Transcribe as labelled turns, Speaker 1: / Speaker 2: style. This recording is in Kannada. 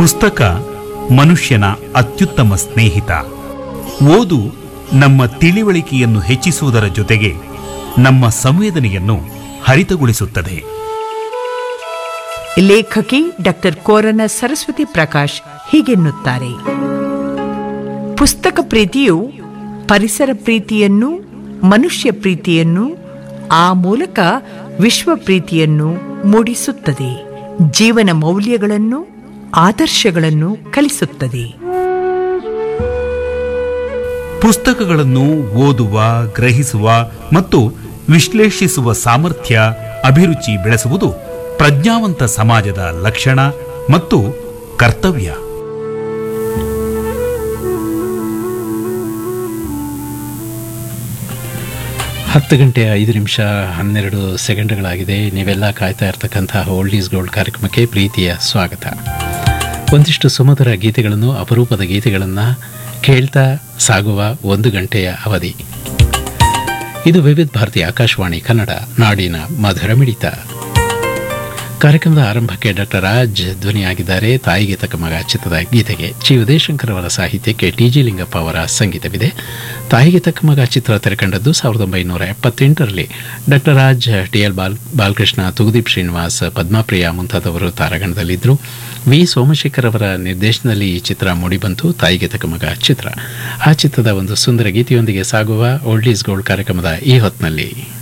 Speaker 1: ಪುಸ್ತಕ ಮನುಷ್ಯನ ಅತ್ಯುತ್ತಮ ಸ್ನೇಹಿತ ಓದು ನಮ್ಮ ತಿಳಿವಳಿಕೆಯನ್ನು ಹೆಚ್ಚಿಸುವುದರ ಜೊತೆಗೆ ನಮ್ಮ ಸಂವೇದನೆಯನ್ನು ಹರಿತಗೊಳಿಸುತ್ತದೆ
Speaker 2: ಲೇಖಕಿ ಡಾಕ್ಟರ್ ಕೋರನ ಸರಸ್ವತಿ ಪ್ರಕಾಶ್ ಹೀಗೆನ್ನುತ್ತಾರೆ ಪುಸ್ತಕ ಪ್ರೀತಿಯು ಪರಿಸರ ಪ್ರೀತಿಯನ್ನು ಮನುಷ್ಯ ಪ್ರೀತಿಯನ್ನು ಆ ಮೂಲಕ ವಿಶ್ವ ಪ್ರೀತಿಯನ್ನು ಮೂಡಿಸುತ್ತದೆ ಜೀವನ ಮೌಲ್ಯಗಳನ್ನು ಆದರ್ಶಗಳನ್ನು ಕಲಿಸುತ್ತದೆ
Speaker 1: ಪುಸ್ತಕಗಳನ್ನು ಓದುವ ಗ್ರಹಿಸುವ ಮತ್ತು ವಿಶ್ಲೇಷಿಸುವ ಸಾಮರ್ಥ್ಯ ಅಭಿರುಚಿ ಬೆಳೆಸುವುದು ಪ್ರಜ್ಞಾವಂತ ಸಮಾಜದ ಲಕ್ಷಣ ಮತ್ತು ಕರ್ತವ್ಯ
Speaker 3: ಹತ್ತು ಗಂಟೆ ಐದು ನಿಮಿಷ ಹನ್ನೆರಡು ಸೆಕೆಂಡ್ಗಳಾಗಿದೆ ನೀವೆಲ್ಲ ಕಾಯ್ತಾ ಇರ್ತಕ್ಕಂತಹ ಓಲ್ಡ್ ಈಸ್ ಗೋಲ್ಡ್ ಕಾರ್ಯಕ್ರಮಕ್ಕೆ ಪ್ರೀತಿಯ ಸ್ವಾಗತ ಒಂದಿಷ್ಟು ಸುಮಧುರ ಗೀತೆಗಳನ್ನು ಅಪರೂಪದ ಗೀತೆಗಳನ್ನು ಕೇಳ್ತಾ ಸಾಗುವ ಒಂದು ಗಂಟೆಯ ಅವಧಿ ಇದು ವಿವಿಧ ಭಾರತಿ ಆಕಾಶವಾಣಿ ಕನ್ನಡ ನಾಡಿನ ಮಧುರ ಮಿಡಿತ ಕಾರ್ಯಕ್ರಮದ ಆರಂಭಕ್ಕೆ ಡಾಕ್ಟರ್ ರಾಜ್ ಧ್ವನಿಯಾಗಿದ್ದಾರೆ ತಾಯಿಗೆ ತಕ್ಕ ಮಗ ಚಿತ್ರದ ಗೀತೆಗೆ ಜಿ ಉದಯಶಂಕರ್ ಅವರ ಸಾಹಿತ್ಯಕ್ಕೆ ಟಿ ಜಿ ಲಿಂಗಪ್ಪ ಅವರ ಸಂಗೀತವಿದೆ ತಾಯಿಗೆ ತಕ್ಕ ಮಗ ಚಿತ್ರ ತೆರೆಕಂಡದ್ದು ಸಾವಿರದ ಒಂಬೈನೂರ ಎಪ್ಪತ್ತೆಂಟರಲ್ಲಿ doctor Raj T L Bal Balakrishna Thoogudeep Srinivas Padmapriya ಮುಂತಾದವರು ತಾರಾಗಣದಲ್ಲಿದ್ದರು ವಿ ಸೋಮಶೇಖರ್ ಅವರ ನಿರ್ದೇಶನದಲ್ಲಿ ಈ ಚಿತ್ರ ಮೂಡಿಬಂತು ತಾಯಿಗೆ ತಕ್ಕ ಮಗ ಚಿತ್ರ ಆ ಚಿತ್ರದ ಒಂದು ಸುಂದರ ಗೀತೆಯೊಂದಿಗೆ ಸಾಗುವ ಓಲ್ಡ್ ಈಸ್ ಗೋಲ್ಡ್ ಕಾರ್ಯಕ್ರಮದ ಈ ಹೊತ್ತಿನಲ್ಲಿ